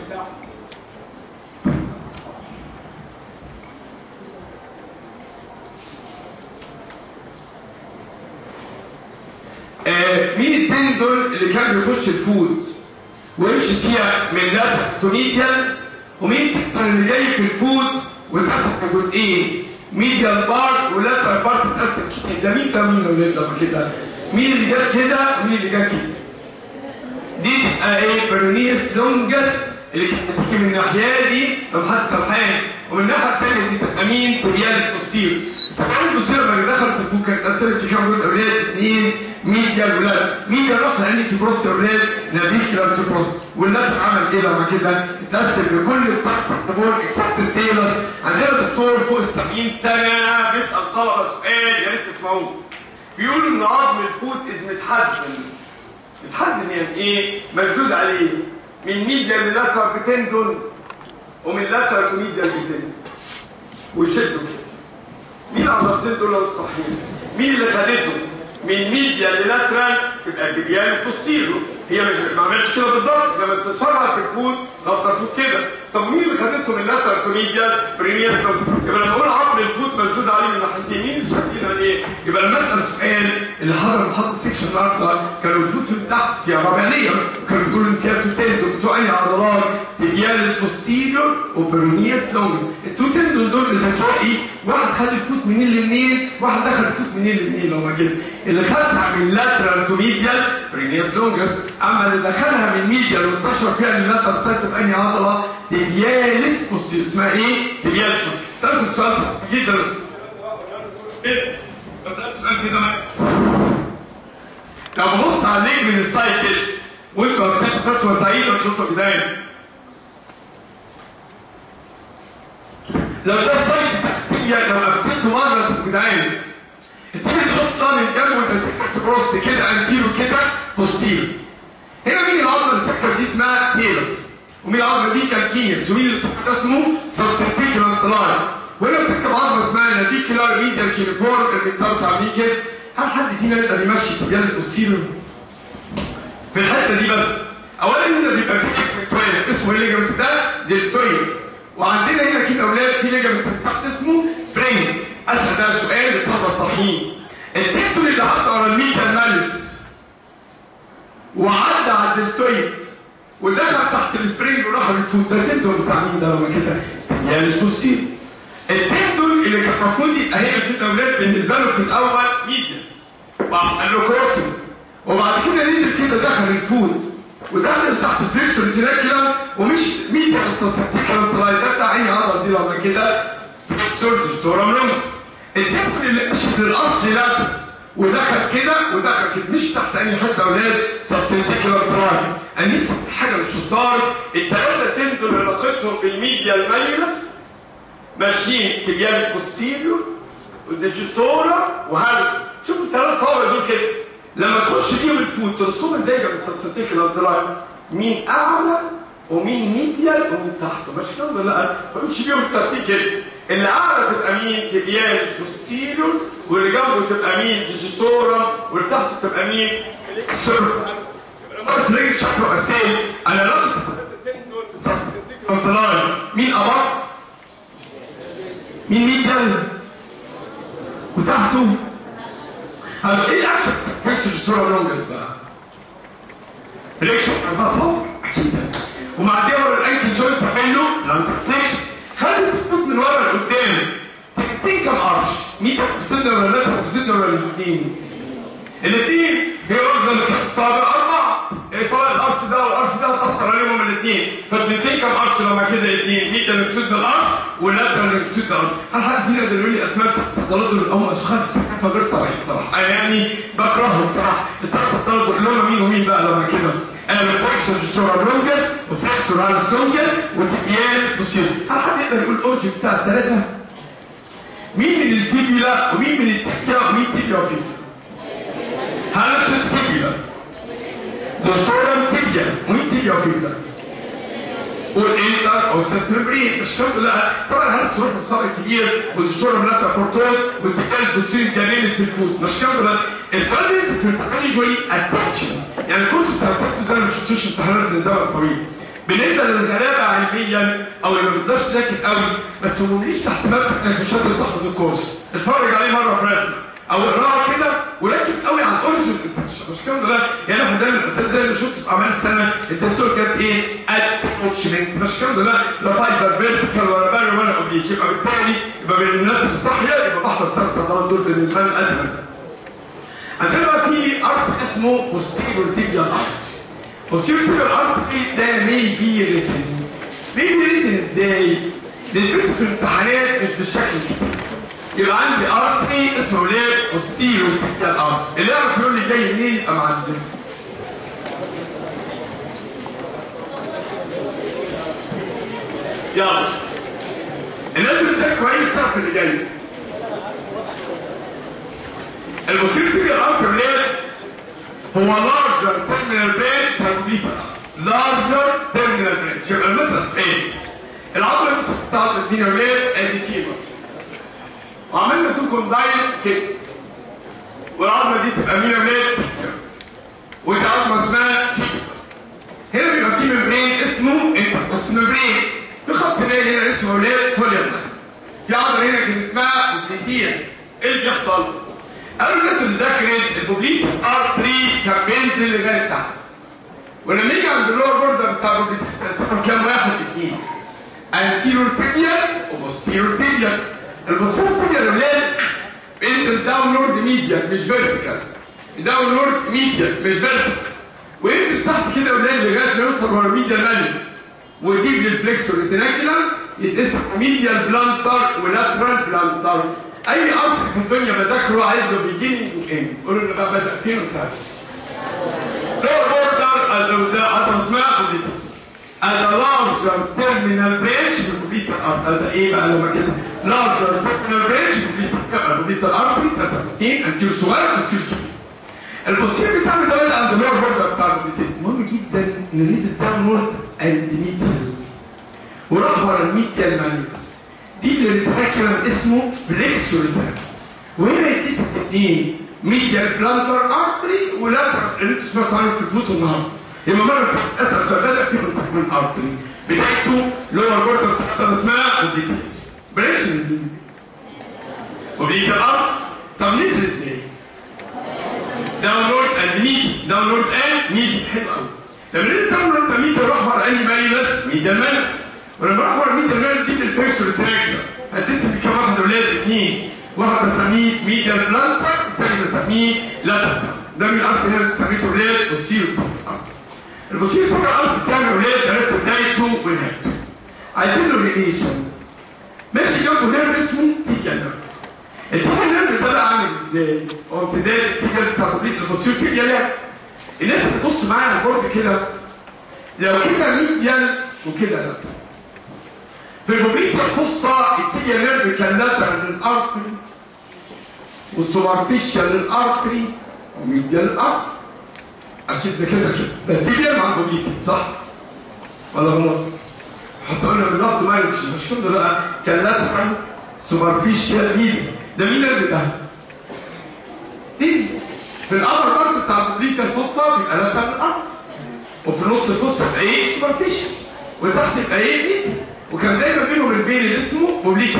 آه مين التاني دول اللي كان بيخش الفود ويمشي فيها من لاتر تو ميديال ومين التكتر اللي جاي في الفود ويتقسم لجزئين ميديال بارت ولاتر بارت اتقسم كتير ده مين ده مين اللي لما كده مين اللي جاب كده ومين اللي جاب كده دي تبقى ايه برونيس لونجس اللي كانت بتيجي من الناحيه دي لو حد سرحان ومن الناحيه الثانيه دي تبقى مين تبيان بوستير تبيان بوستير لما دخلت الفود كانت اتقسمت كام جزء اولاد اثنين ميديا ولاد ميديا راح لان تبروس اولاد نافيكولار تبروس واللاب عمل ايه لما كده اتقسم لكل التحت الطابور اكسبت التيلرز عندنا دكتور فوق ال 70 سنه بيسال طلبه سؤال يا ريت تسمعوه بيقولوا ان عظم الفوت از متحزن متحزن يعني ايه؟ مشدود عليه من ميديا للاتر بتندون ومن لاتر تو ميديا لتندون ويشدوا كده مين العضلتين دول لو صحيين؟ مين اللي خدته؟ من ميديا للاترال تبقى تبيان بوستيرو هي مش ما عملتش كده بالظبط لما بتتشرع في الفود ضغطة فوق كده طب مين اللي خدته من لاترال تو ميديا بريمير يبقى لما اقول عظم الفود موجود عليه من ناحيتين مين اللي شايفين ايه؟ يبقى لما اسال سؤال اللي حضر محطه سيكشن النهارده كانوا الفود في تحت فيها رباعيه كانوا بيقولوا ان فيها تو تندون بتوع انهي عضلات؟ تبيالس بوستيريور وبرونيس لونجس التو تندون دول اللي هتلاقي واحد خد الفوت منين لمنين واحد دخل الفوت منين لمنين لو كده اللي خدها من لاترال تو ميديال برينيس لونجس اما اللي دخلها من ميديال وانتشر فيها اللاترال سايت في انهي عضله تبيالس بوستيريور اسمها ايه؟ تبيالس بوستيريور تاخد سؤال صعب جدا ايه؟ بس سؤال كده معاك طب بص على النجم من السايكل وانتوا هتاخدوا فتوى سعيده وانتوا بدايه لو ده السايكل تحتيه لو افتته مره في البدايه تيجي تبص من الجنب وانت تبص كده انتيرو كده بوستيرو هنا مين العظمه اللي تحت دي اسمها تيلس ومين العظمه دي كالكينيس ومين اللي تحت اسمه سبسيتيكولار لاين وهنا بتركب عظمه اسمها نافيكولار ميديال كينيفورم اللي بترسع عاملين كده هل حد فينا يقدر يمشي طبيعه البوستيرو في الحته دي بس اولا هنا بيبقى في ليجمنت اسمه الليجمنت ده دلتويد وعندنا هنا كده اولاد في ليجمنت تحت اسمه سبرينج اسال بقى سؤال للطلبه الصحيين التندون اللي عدى ورا الميتا ماليوس وعدى على الدلتويد ودخل تحت السبرينج وراح للفوت ده التندون بتاع مين ده لما كده يعني مش بصين التندون اللي كان المفروض يبقى هنا في الاولاد بالنسبه له في الاول ميديا وعمل له كروسنج وبعد كده نزل كده دخل الفوت ودخل تحت الفليكسور تيناكيولم ومش ميديا السوسيتيكولم طلع ده بتاع عين عضل دي لما كده فليكسور ديجيتورم لونج التندون اللي مشي للاصل لا ودخل كده ودخل كده مش تحت اي حته اولاد سسنتيكولار تراي انا نفسي حاجه للشطار الثلاثه تندون علاقتهم بالميديا المايلس ماشيين تبيان بوستيريور وديجيتورا وهالس شوفوا الثلاث صوابع دول كده لما تخش بيهم الفوت ترسمها ازاي جنب السسنتيكولار تراي مين اعلى ومين ميديال ومين تحته ماشي كده ولا لا فمشي بيهم الترتيب كده اللي اعلى تبقى مين تبيان بوستيريور واللي جنبه تبقى مين ديجيتورا واللي تحته تبقى مين سيرفر مرة تلاقي شكله اساسي انا رقم طلال مين ابر مين ميديال وتحته هذا ايه اكشن فيرست ديجيتورا لونجس بقى ريكشن بقى صور اكيد ومع دي ورا الانكل جوينت تعمل له لانتكشن خلي الخطوط من ورا لقدام تكتين كم قرش 100 بتقدر ولا لا بتقدر ولا الاثنين الاثنين بيقول لك الصابع اربعه إيه سواء القرش ده والقرش ده هتاثر عليهم الاثنين فالتنتين كم قرش لما كده الاثنين 100 اللي بتقدر القرش واللاتر اللي بتقدر القرش هل حد فينا يقدر يقول لي اسماء التردد الاول سخان في السكه غير طبيعي بصراحه انا يعني بكرههم بصراحه الثلاث التردد اللي هم مين ومين بقى لما كده انا فليكسور جستورا لونجس وفليكسور هالس لونجس وتبيان بوسير هل حد يقدر يقول الاورج بتاع الثلاثه؟ مين من التيبيلا ومين من التحكية ومين تيبيا وفيبيلا هالس تيبيلا دكتورا تيبيا ومين تيبيا وفيبيلا والانتر اوسس مبرين مش كده لا طبعا هل تروح الصار الكبير والدكتور ملاتا فورتون والتكال بتصير جميلة في الفوت مش كده لا الفالنس في الامتحان يجولي اتنشن يعني الكورس بتاع الفوت ده انا ما شفتوش امتحانات من زمن طويل بالنسبه للغلابه علميا او اللي ما بيقدرش يذاكر قوي ما تسومنيش تحت مبدا انك مش قادر تحفظ الكورس اتفرج عليه مره في رسم او اقراه كده وركز قوي على الاوريجن مش كده لا يعني احنا دايما الاساس زي اللي شفت في اعمال السنه الدكتور كانت ايه اتاتشمنت مش كده لا لا فايبر فيرتيكال ولا باري ولا اوبليك يبقى بالتالي يبقى بين الناس الصاحيه يبقى بحفظ ثلاث سطرات دول بالنسبه لي الادنى عندنا بقى في ارت اسمه بوستيريور تيبيال ارت بوستيريور تيبيال ارت ده مي بي ريتن مي بي ريتن ازاي؟ نسبته في الامتحانات مش بالشكل كده يبقى عندي ارتري اسمه ليه بوستيريور تيبيال ارت اللي يعرف يقول لي جاي منين يبقى معلم يلا الناس اللي بتذاكر كويس تعرف اللي جاي المصير تيجي الارتر ليه هو لارجر تيرمينال بريش تربيتها لارجر تيرمينال بريش يبقى المثل في ايه العضله لسه بتاعت الدنيا ليه اديتيفا وعملنا تو كوندايل كده والعظمه دي تبقى مينا ليه ودي عظمه اسمها هنا بيبقى في ممبرين اسمه انتركوست ممبرين في خط ناري هنا اسمه ليه سوليوم في عضله هنا كان اسمها اوبليتيس ايه اللي بيحصل؟ قالوا الناس اللي ذاكرت البوبليت ار 3 كان بينزل لغايه تحت ولما يجي عند اللور بوردر بتاع البوبليت اسمه كام واحد اثنين انتيرور تيبيال وبوستيرور تيبيال البوستيرور تيبيال اولاد بينزل داونورد ميديال مش فيرتيكال داونورد ميديال مش فيرتيكال وينزل تحت كده اولاد لغايه ما يوصل ورا ميديال مالينس ويجيب للفليكسور ريتيناكيولار يتقسم ميديال بلانتر ولاترال بلانتر اي ارض في الدنيا بذاكره عايز له بيجيني وكين قولوا لي بقى بدا فين وبتاع لور بوردر ده عضله اسمها اوبليتيس as a larger terminal branch في الكمبيوتر ارت as a ايه بقى لما كده larger terminal branch في الكمبيوتر ارتري تسمتين انتير صغير انتير كبير البوستير بتاعنا ده اللي عند اللور بوردر بتاع الكمبيوتر مهم جدا انه نزل داونورد اند ميديال وراح ورا الميديال مانيوس دي اللي بنتذكر اسمه فليكسوريتال وهنا يتقسم اثنين ميديال بلانتر ارتري ولاتر اللي انتوا سمعتوا عنه في الفوت النهارده يبقى مره اسال سؤال بدا في من ارتري بدايته لور بوردر بتاعتها اسمها اوبليتيس بلاش اوبليك الارض طب نزل ازاي؟ داونلود اند ميد داونلود اند ميد حلو قوي لما نزل داونلود ميد راح ورا انهي ماليوس ميد الماليوس ولما راح ورا ميد الماليوس دي للفيكسور تراك هتقسم كام واحد اولاد اثنين واحد بسميه ميديال بلانتر والتاني بسميه لاتر ده من الارض هنا سميته اولاد بوستيرو البوستيرو طبعا الارض بتاعنا اولاد عرفت بدايته ونهايته عايزين له ريليشن ماشي جنبه نيرف اسمه تيجا نيرف التيجا نيرف ده بقى عامل ازاي؟ هو امتداد التيجا بتاع البوستيرو تيجا نيرف الناس بتبص معايا على البورد كده لو كده ميديال وكده لاتر في البوبليتيا القصة التيجا نيرف كان لاتر للارتري والسوبرفيشال للارتري وميديال للارتري اكيد ده كده كده ده تيجا مع البوبليتيا صح؟ ولا غلط؟ حتى قلنا بالضبط ما مش مش كده بقى كان لاتر سوبرفيشال ميديا ده مين اللي ده؟ تيجي في الابر بارت بتاع البوبليتيا الفصة بيبقى لاتر للارتري وفي نص الفصة يبقى ايه؟ سوبرفيشال وتحت يبقى ايه؟ ميديا وكان دايما بينهم البين اللي اسمه بوبليكا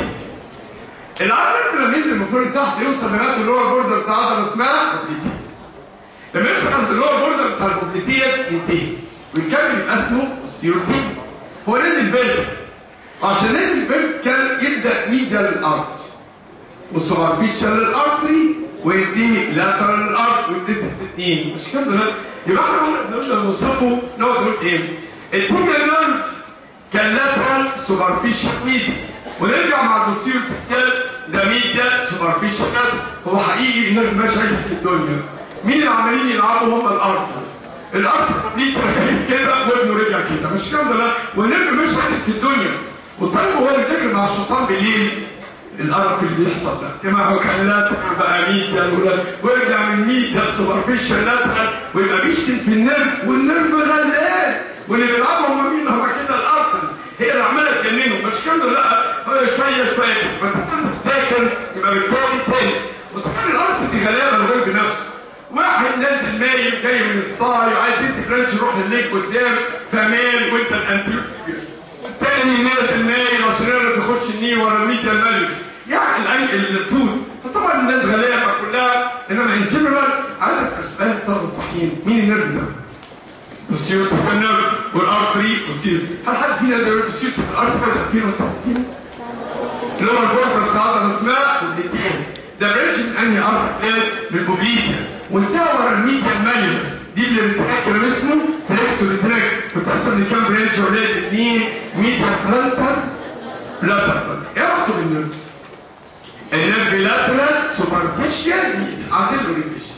العضله لما ينزل من فوق لتحت يوصل لغايه اللور بوردر بتاع عضله اسمها بوبليتيس لما يوصل عند اللور بوردر بتاع البوبليتيس ينتهي ويكمل يبقى اسمه ستيروتين هو نزل بيلد عشان نزل بيلد كان يبدا ميديال الارض والسوبرفيشال للارتري وينتهي لاترال الارض ويتقسم الاثنين مش كده يبقى احنا بنقدر نوصفه نقعد نقول ايه؟ التيجا نيرف كان لاترال سوبرفيشال ميديا ونرجع مع البوستيريو تكتل ده ميديا سوبرفيشال هو حقيقي ان المشاكل في الدنيا مين اللي عمالين يلعبوا هم الارترز الارتر دي تركيب كده وابنه رجع كده مش كده لا ونرجع مشاكل في الدنيا والطالب هو اللي ذاكر مع الشيطان بالليل القرف اللي بيحصل ده كما هو كان لا بقى ميديا ويرجع من ميديا سوبرفيشال لاترال ويبقى بيشتم في النرف والنرف غلقان واللي بيلعبوا هم مين هم كده الارترز هي اللي عماله تجننه مش كده لا هو شويه شويه ما تفضل تذاكر يبقى بالتالي تاني وتخلي الارض دي غلابه الغير بنفسه واحد نازل مايل جاي من الصاي وعايز يدي برانش يروح لليك قدام فمال وانت الانتيور والتاني نازل مايل عشان يعرف يخش الني ورا الميديا الماليوس يعني الفود فطبعا الناس غلابه كلها انما ان جنرال عايز اسال سؤال الطلبه الصحيين مين النرد ده؟ بوستيريو تكنر والارتري بوستيريو هل حد فينا يقدر بوستيريو في الارتري ولا فين وانت فين؟ اللي هو البورتر بتاع عضله اسمها بوبليتيز ده بريدج من انهي ارتري من البوبليتيا وانتهى ورا الميديا الماليوس دي اللي بتتذكر اسمه فليكس وريتراك بتحصل لكام بريدج ولاد اثنين ميديا بلانتر لاترال ايه علاقته بالنيرف؟ النيرف لاترال سوبرفيشال ميديا عاطل له ريفيشن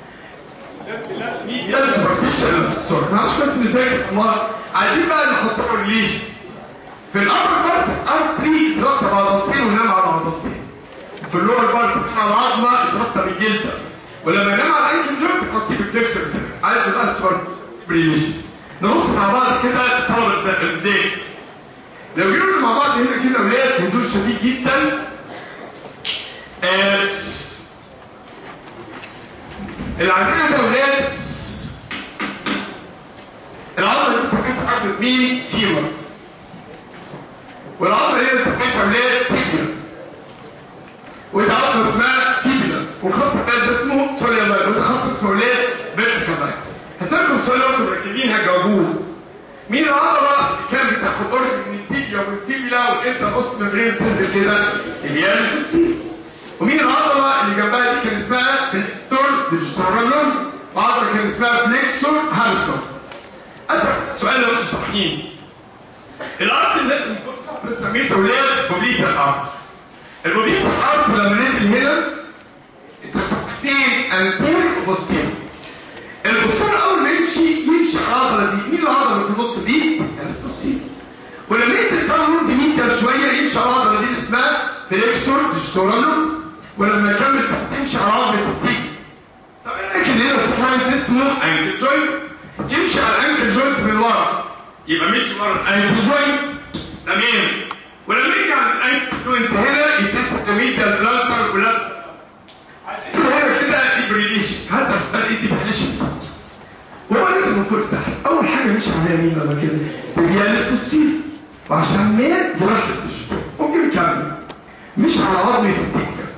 ميديا سوبرفيشال سوري معلش بس اللي فاكر الله عايزين بقى نحط له ريليشن في الابر بارت ارتري يترتب على عضلتين وينام على عضلتين في اللور بارت على العظمه يترتب الجلده ولما ينام على الانكل جوينت تغطيه بالفليكسر عايز بقى السوبر ريليشن نبص مع بعض كده الطلبه ازاي لو جينا مع بعض هنا كده ولاد هدوء شديد جدا آه العندنا ده ولاد العضله دي سميتها عضله مين؟ فيمر والعضله دي سميتها ولاد تيبيا وده عضله اسمها فيبيلا والخط ده اسمه سوريا لاين وده خط اسمه ولاد فيرتيكال لاين هسألكم سؤال لو انتوا مركزين هتجاوبوه مين العضله اللي كانت بتاخد اورجن من التيبيا والفيبيلا والانتر اوس ممبرين تنزل كده اللي هي الجسيم ومين العضله اللي جنبها دي كان اسمها فليكتور ديجيتورالونز وعضله كان اسمها فليكستور هامستور اسال سؤال لو انتوا صحيين الارض اللي سميته ولاد بوبليتا الارض البوبليتا الارض لما نزل هنا اتسقتين انتير وبوستير البوستير اول ما يمشي يمشي على العضله دي مين العضله اللي في النص دي؟ البوستير ولما ينزل داون ميتر شويه يمشي على العضله دي اللي اسمها فليكستور ديجيتورالونز ولما يكمل تمشي على عظمه التيجي طب الانكل هنا في جوينت اسمه انكل جوينت يمشي على الانكل جوينت من ورا يبقى مشي ورا الانكل جوينت تمام ولما يجي على الانكل جوينت هنا يتسم ميديا بلانتر ولا هنا كده ديبريليشن هذا سؤال ايه ديبريليشن وهو نازل من فوق تحت اول حاجه مشي على يمين لما كده تبيالس بوستير وعشان مال جراح الديجيتال ممكن يكمل مش على عظمه التيجي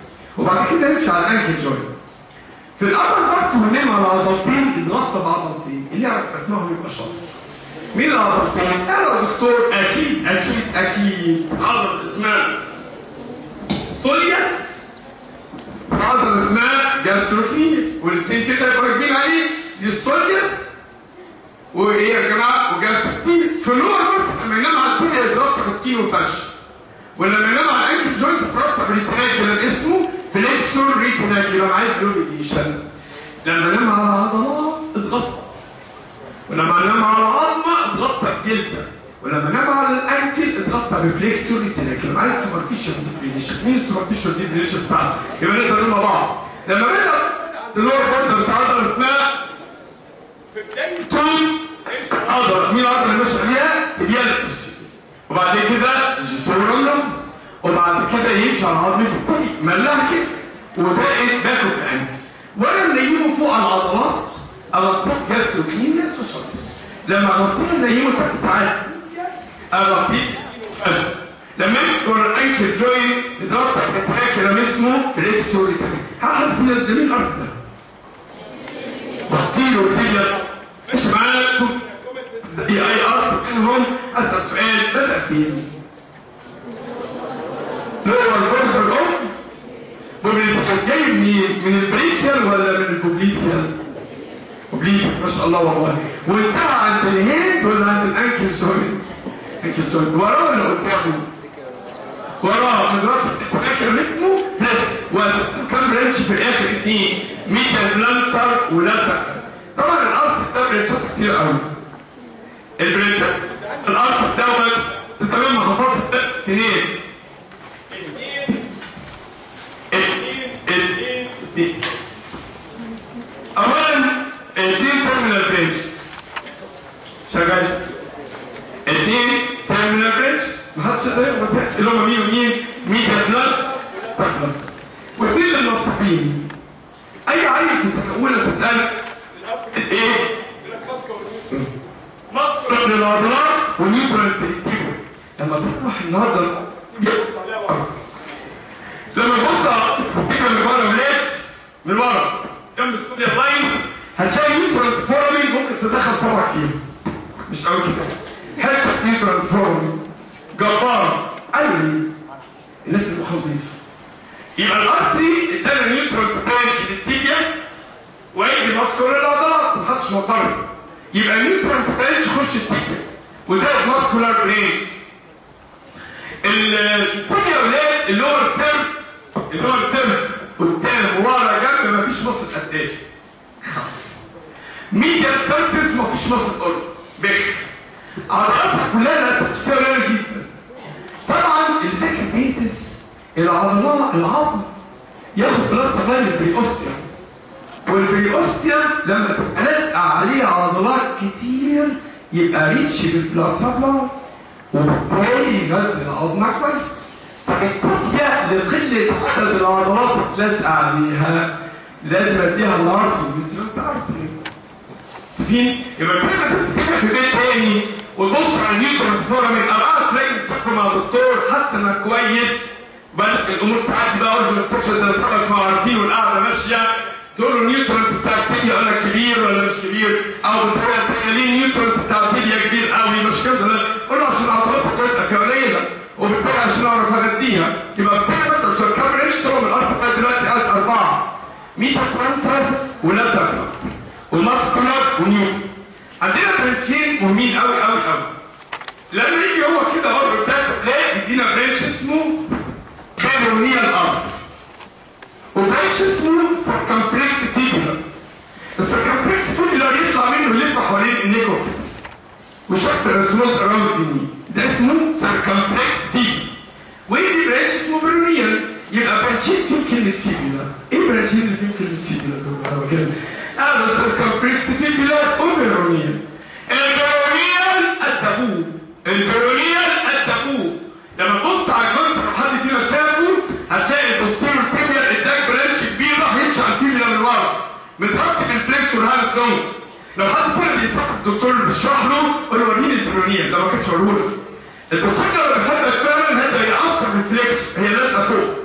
وبعد كده نمشي على الانكل جوينت في الابر بارت وننام على عضلتين يتغطى بعضلتين اللي يعرف اسمائهم يبقى شاطر مين العضلتين؟ انا يا دكتور اكيد اكيد اكيد عضله اسمها سولياس عضله اسمها جاستروكينيس والاثنين كده يبقوا راكبين عليه دي السولياس وايه يا جماعه وجاستروكينيس في اللور بارت لما ينام على الكلى يتغطى بسكين وفش ولما ينام على الانكل جوينت يتغطى بريتناكيولار اسمه فليكسور ريتناكيولار عايز لوبيديشن لما ينام على عضلات اتغطى ولما ينام على عظمه اتغطى بجلده ولما نام على الانكل اتغطى بفليكسور ريتناكيولار عايز سوبرفيشال ديبريشن مين السوبرفيشال ديبريشن بتاعته يبقى نقدر نقول مع بعض لما بدا اللور بوردر بتاع العضله اسمها طول عضله مين العضله اللي ماشي عليها تبيالكس وبعد كده جيتورال لمز وبعد كده يمشي على عظمه الطريق ملاها كده وباقي باكل تاني وانا منيمه فوق على العضلات اغطيه جاستروكينيس وسوليس لما اغطيه منيمه تحت تعالى اغطيه لما يذكر الانكل جوين يتغطى بتراكلم اسمه فليكسوري هل حد فينا ده مين الارض ده؟ بطيله والدنيا مش معانا زي اي ارض منهم اسال سؤال بدا فين؟ لور البرد الام بوبليتيال جاي منين؟ من البريكيال ولا من البوبليتيال؟ بوبليتيال ما شاء الله والله وانتهى عند الهيد ولا عند الانكل جوين؟ انكل جوين وراه ولا قدامه؟ وراه من رابط التراكر اسمه فلت وكم برانش في الاخر اثنين ميديال بلانتر ولاتر طبعا الارض ده برانشات كتير قوي البرانشات الارض دوت تتمام محافظه اثنين اولا اثنين تيرمينال برانش شغال اثنين تيرمينال برانش محدش يقدر اللي هم مين ومين ميديا بلاد تقلب واثنين للنصابين اي عيل في سنه اولى تسال ايه ماسكولار للعضلات ونيوترال بريتيبو لما تروح النهارده لما تبص كده من ورا ولاد من ورا جنب السوريا لاين هتلاقي نيوترال فورمي ممكن تدخل صبعك فيه مش قوي كده حته نيوترال فورمي جبار ايوه الناس المخلص يبقى الارتري ادانا نيوترال برانش للتيبيا ويجي ماسكولار العضلات محدش معترض يبقى نيوترال برانش خش التيبيا وزائد ماسكولار برانش التيبيا يا اولاد اللور سيرف اللور سيرف قدام ورا جنب مفيش مصل اتاش خالص ميديا سيرفيس مفيش مصل قرب بخ عضلاتها كلها بتشتغل قليله جدا طبعا الذكر بيزس العضلات العظم ياخد بلاد صغير البريوستيوم والبريوستيوم لما تبقى لازقه عليه عضلات كتير يبقى ريتش بالبلاد سبلاي وبالتالي يغذي العظمه كويس فبالتالي لقله عدد العضلات اللازقه عليها لازم اديها الارض والمترات ارتري فين يبقى كده تمسكها في بيت تاني وتبص على النيوترون فورامين اوقات تلاقي بتشوف مع دكتور حاسس انك كويس بدات الامور تعدي بقى اورجن سكشن ده سبق ما عارفين والقعده ماشيه تقول له النيوترون بتاع التibia ولا كبير ولا مش كبير او بطريقه ثانيه ليه النيوترون بتاع التibia كبير قوي مش كده قول له عشان عضلاتك كويسه قليله وبالتالي عشان اعرف اغذيها يبقى بالتالي مثلا عشان كام رينج طبعا من الارض لغايه دلوقتي عايز اربعه ميتا كوانتر ولا كوانتر وماسكولار ونيوتن عندنا برانشين مهمين قوي قوي قوي لما يجي هو كده برضه بتاعته تلاقي يدينا برانش اسمه بيرونيال ارت وبرانش اسمه سيركمفلكس تيبولار السيركمفلكس تيبولار يطلع منه يلف حوالين النيكوف وشكل الرسموس اراوند الني ده اسمه سيركمفلكس تيبولار ويدي برانش اسمه بيرونيال يبقى برانشين فيهم كلمه تيبولار ايه برانشين اللي فيهم كلمه تيبولار كده هذا السيركمفلكس تيبولار وبيرونيال البيرونيال التابو البيرونيال التابو لما تبص على الجزء لو حد فينا شافه هتلاقي البوستيريور تيبيال اداك برانش كبير راح يمشي على الفيبيلا من ورا متغطي بالفليكس والهالس دون لو حد فينا بينصح الدكتور اللي بيشرح له قول له وريني البيرونيال ده ما كانش وريه الدكتور ده لو بيحبك فعلا هيبقى هي اكتر من فليكس هي لازقه فوق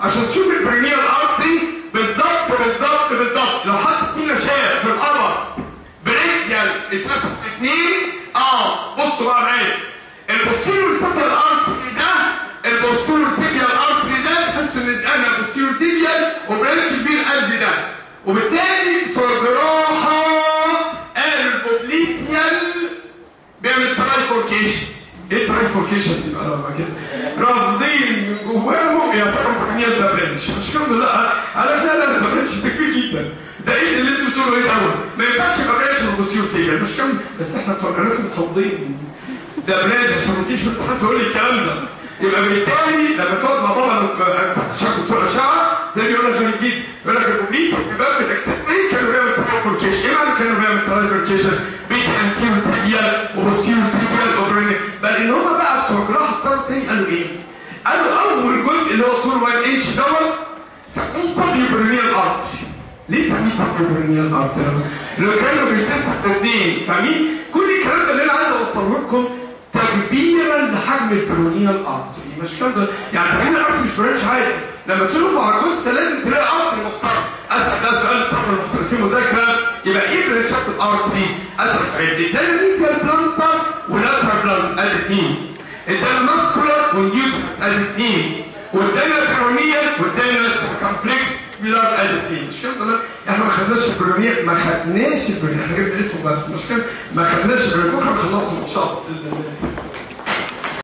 عشان تشوف البرينيال ارتري بالظبط بالظبط بالظبط لو حد فينا شاف في القمر بريكيال اتقسم اتنين اه بصوا بقى معايا البوستيريور تيبيال ارتري ده البوستيريور تيبيال ارتري ده تحس ان انا بوستيريور تيبيال وبرانش بيه القلب ده وبالتالي بتوع الجراحه قالوا البوبليتيال بيعمل ترايفوركيشن ايه ترايفوركيشن دي بقى لما كده رافضين من جواهم يا ترى برينيال ده برانش مش كده لا انا لا لا ده برانش ده كبير جدا ده ايه اللي انتوا بتقولوا ايه الاول ما ينفعش يبقى برانش البوستيريور تيبيال مش كده بس احنا بتوع الجراحه مصدقين ده بلاش عشان ما تجيش في الامتحان تقول لي الكلام ده يبقى بالتالي لما تقعد مع بابا شاف دكتور اشعه زي بيقول لك غريب جدا يقول لك البوبليت بيبقى في الاكسات ايه كانوا بيعمل ترايفوركيشن ايه معنى كانوا بيعمل ترايفوركيشن بيت انتيرو تيبيال وبوستيرو تيبيال وبريني بل ان هم بقى بتوع جراحه اختاروا تاني قالوا ايه؟ قالوا اول جزء اللي هو طول 1 انش دوت سموه طبي برينيال ارتري ليه سميه طبي برينيال ارتري؟ لو كانوا بيتسع اثنين فاهمين؟ كل الكلام ده اللي انا عايز اوصله لكم تكبيرا لحجم البرونيال ارتري مش كده يعني البرونيال ارتري مش برانش عادي لما تشوفه على جثه لازم تلاقي ارتري مختلف اسال ده سؤال طبعا المختلفين مذاكره يبقى ايه برانشات الارتري اسال سؤال دي ده ميديال بلانتر ولاتر بلانت ادي اثنين ده الماسكولار والنيوتر ادي اثنين والداينا برونيال والداينا سيركمفلكس بلاد ادي اثنين مش كده احنا ما خدناش البرونيال ما خدناش البرونيال احنا جبنا اسمه بس مش كده ما خدناش البرونيال بكره نخلصه ان شاء الله باذن الله